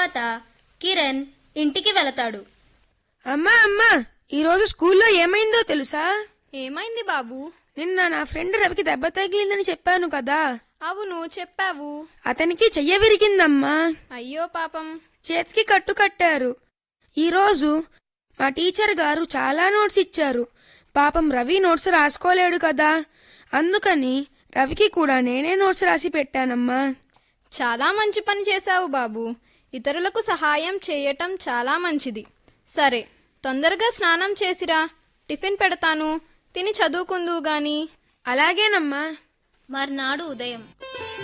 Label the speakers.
Speaker 1: తరువాత కిరణ్ ఇంటికి వెళతాడు
Speaker 2: అమ్మా అమ్మా ఈరోజు స్కూల్లో ఏమైందో తెలుసా
Speaker 3: ఏమైంది బాబు
Speaker 2: నిన్న నా ఫ్రెండ్ రవికి దెబ్బ తగిలిందని చెప్పాను కదా
Speaker 3: అవును చెప్పావు
Speaker 2: అతనికి చెయ్య విరిగిందమ్మా
Speaker 3: అయ్యో పాపం
Speaker 2: చేతికి కట్టు కట్టారు ఈరోజు మా టీచర్ గారు చాలా నోట్స్ ఇచ్చారు పాపం రవి నోట్స్ రాసుకోలేడు కదా అందుకని రవికి కూడా నేనే నోట్స్ రాసి పెట్టానమ్మా
Speaker 3: చాలా మంచి పని చేశావు బాబు ఇతరులకు సహాయం చేయటం చాలా మంచిది సరే తొందరగా స్నానం చేసిరా టిఫిన్ పెడతాను తిని చదువుకుందువు గాని
Speaker 2: అలాగేనమ్మా
Speaker 1: మర్నాడు ఉదయం